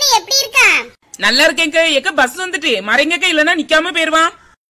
பொண்ணு எப்படி இருக்கா நல்லா இருக்கேங்க எக்க பஸ் வந்துட்டு மறைங்கக்க இல்லனா நிக்காம போயிருவான்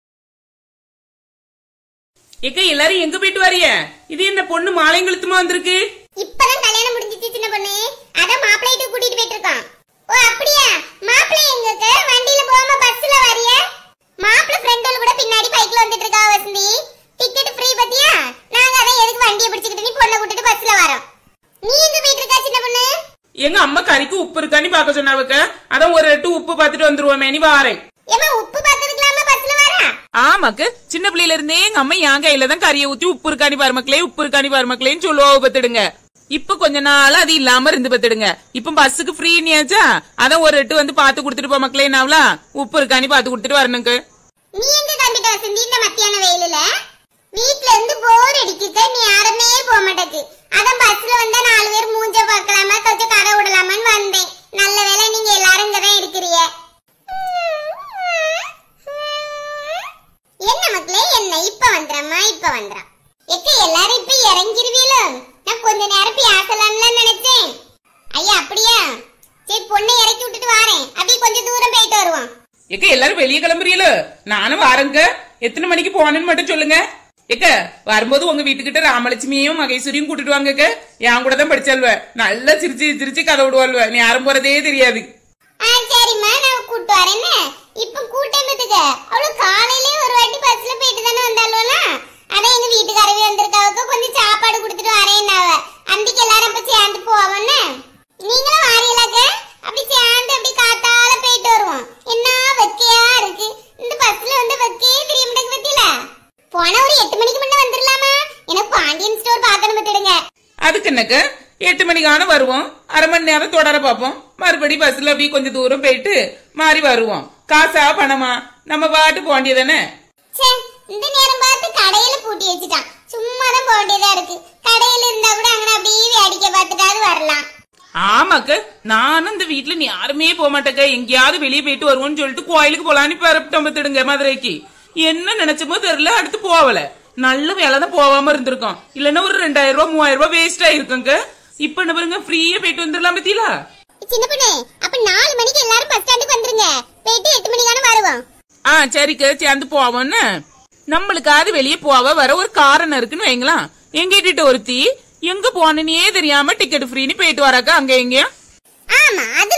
எக்க எல்லாரும் எங்க போயிட்டு வரிய இது இந்த பொண்ணு மாலைங்கழுத்துமா வந்திருக்கு இப்பதான் கல்யாணம் முடிஞ்சிச்சு சின்ன பொண்ணு அதான் மாப்பிள்ளைட்டு கூட்டிட்டு போயிட்டு இருக்கான் ஓ அப்படியா மாப்பிள்ளை எங்கக்கு வண்டியில போகாம பஸ்ல வரிய மாப்பிள்ளை ஃப்ரெண்டோட கூட பின்னாடி பைக்ல வந்துட்டு இருக்கா வசந்தி டிக்கெட் ஃப்ரீ பத்தியா நாங்க அதான் எதுக்கு வண்டியை பிடிச்சிக்கிட்டு நீ பொண்ணை கூட்டிட்டு பஸ்ல வரோம் நீ எங்க போயிட்டு இருக்கா சின்ன பொண்ணு எங்க அம்மா கறிக்கு உப்பு இருக்கான்னு பாக்க சொன்னாவக்க அதான் ஒரு எட்டு உப்பு பாத்துட்டு வந்துருவோமே நீ வாரேன் ஏமா உப்பு பார்த்ததுக்கலாமா பஸ்ல வரா ஆமாக்கு சின்ன பிள்ளையில இருந்தே எங்க அம்மா என் கையில தான் கறியை ஊத்தி உப்பு இருக்கானி பாரு மக்களே உப்பு இருக்கானி பாரு மக்களேன்னு சொல்லுவா பத்துடுங்க இப்ப கொஞ்ச நாள் அது இல்லாம இருந்து பத்துடுங்க இப்ப பஸ்ஸுக்கு ஃப்ரீனியாச்சா அதான் ஒரு எட்டு வந்து பாத்து கொடுத்துட்டு போ மக்களே நாவலா உப்பு இருக்கானி பாத்து கொடுத்துட்டு வரணுங்க நீ எங்க கிளம்பிட்ட வசந்தி இந்த மத்தியான வெயிலுல வீட்ல இருந்து போர் அடிக்குது நீ யாருமே போக மாட்டேக்கு அதான் பஸ்ல வந்தா நாலு பேர் மூஞ்ச பார்க்கலாமா கொஞ்சம் கதை விடலாமான்னு வந்தேன் நல்ல வேளை நீங்க எல்லாரும் இங்கதான் இருக்கிறீங்க என்ன மக்களே என்ன இப்ப வந்துறமா இப்ப வந்துறான் எக்க எல்லாரும் இப்ப இறங்கிருவீங்களோ நான் கொஞ்ச நேரம் பேசலாம்னு நினைச்சேன் ஐயா அப்படியா சரி பொண்ணை இறக்கி விட்டுட்டு வாரேன் அப்படியே கொஞ்சம் தூரம் போயிட்டு வருவோம் எக்க எல்லாரும் வெளியே கிளம்புறீங்களோ நானும் வரேங்க எத்தனை மணிக்கு போகணும்னு மட்டும் சொல்லுங்க எக்க வரும்போது உங்க வீட்டுக்கிட்ட ராமலட்சுமியும் மகேஸ்வரியும் கூட்டிட்டு வாங்கக்க என் கூட தான் படிச்சால்வ நல்லா சிரிச்சு சிரிச்சு கதை விடுவாள்வ நீ யாரும் போறதே தெரியாது ஆ சரிம்மா நான் கூட்டு வரேன்னு இப்ப கூட்டத்துக்கு அவளு காலையிலே ஒரு வாட்டி பஸ்ல போயிட்டு தானே வந்தாள்வல அதான் எங்க வீட்டுக்காரவே வந்திருக்காவுக்கு கொஞ்சம் சாப்பாடு கொடுத்துட்டு வரேன்னாவ அன்றைக்கு எல்லாரும் இப்ப சேர்ந்து போவோன்னு நீங்களும் வாரியலாக்க அப்படி சேர்ந்து அப்படி காத்தால போயிட்டு வருவோம் என்ன வெக்கையா இருக்கு இந்த பஸ்ல வந்து வெக்கையே தெரிய மாட்டேங்குது பத்தியில போன ஒரு எட்டு மணிக்கு முன்ன வந்துடலாமா எனக்கு பாண்டியன் ஸ்டோர் பார்க்கணும் பத்துடுங்க அதுக்கு என்னக்க எட்டு மணிக்கான வருவோம் அரை மணி நேரம் தொடர பார்ப்போம் மறுபடி பஸ்ல அப்படியே கொஞ்சம் தூரம் போயிட்டு மாறி வருவோம் காசா பணமா நம்ம பாட்டு போக வேண்டியதானே ச்சே, இந்த நேரம் பார்த்து கடையில பூட்டி வச்சுட்டான் சும்மா தான் போக வேண்டியதா இருக்கு கடையில இருந்தா கூட அங்க அப்படியே வேடிக்கை பார்த்துட்டாவது வரலாம் ஆமாக்க நானும் இந்த வீட்டுல நீ யாருமே போக மாட்டேக்க எங்கேயாவது வெளியே போயிட்டு வருவோம்னு சொல்லிட்டு கோயிலுக்கு போலான்னு பரப்பிட்டு வந்துடுங்க மதுரைக்கு என்ன நினைச்சமோ தெரியல அடுத்து போவல நல்ல வேலை தான் போகாம இருந்திருக்கோம் இல்லன்னா ஒரு ரெண்டாயிரம் ரூபாய் மூவாயிரம் ரூபாய் வேஸ்ட் ஆயிருக்குங்க இப்ப என்ன பாருங்க ஃப்ரீயா போயிட்டு வந்துடலாம் பத்தியில சின்ன பொண்ணு அப்ப நாலு மணிக்கு எல்லாரும் பஸ் ஸ்டாண்டுக்கு வந்துருங்க போயிட்டு எட்டு மணிக்கான வருவோம் ஆ சரிக்க சேர்ந்து போவோம்னு நம்மளுக்காவது வெளியே போவ வர ஒரு காரணம் இருக்குன்னு வைங்களாம் எங்க கிட்ட ஒருத்தி எங்க போனனே தெரியாம டிக்கெட் ஃப்ரீன்னு போயிட்டு வராக்க அங்க எங்கேயும் ஆமா அது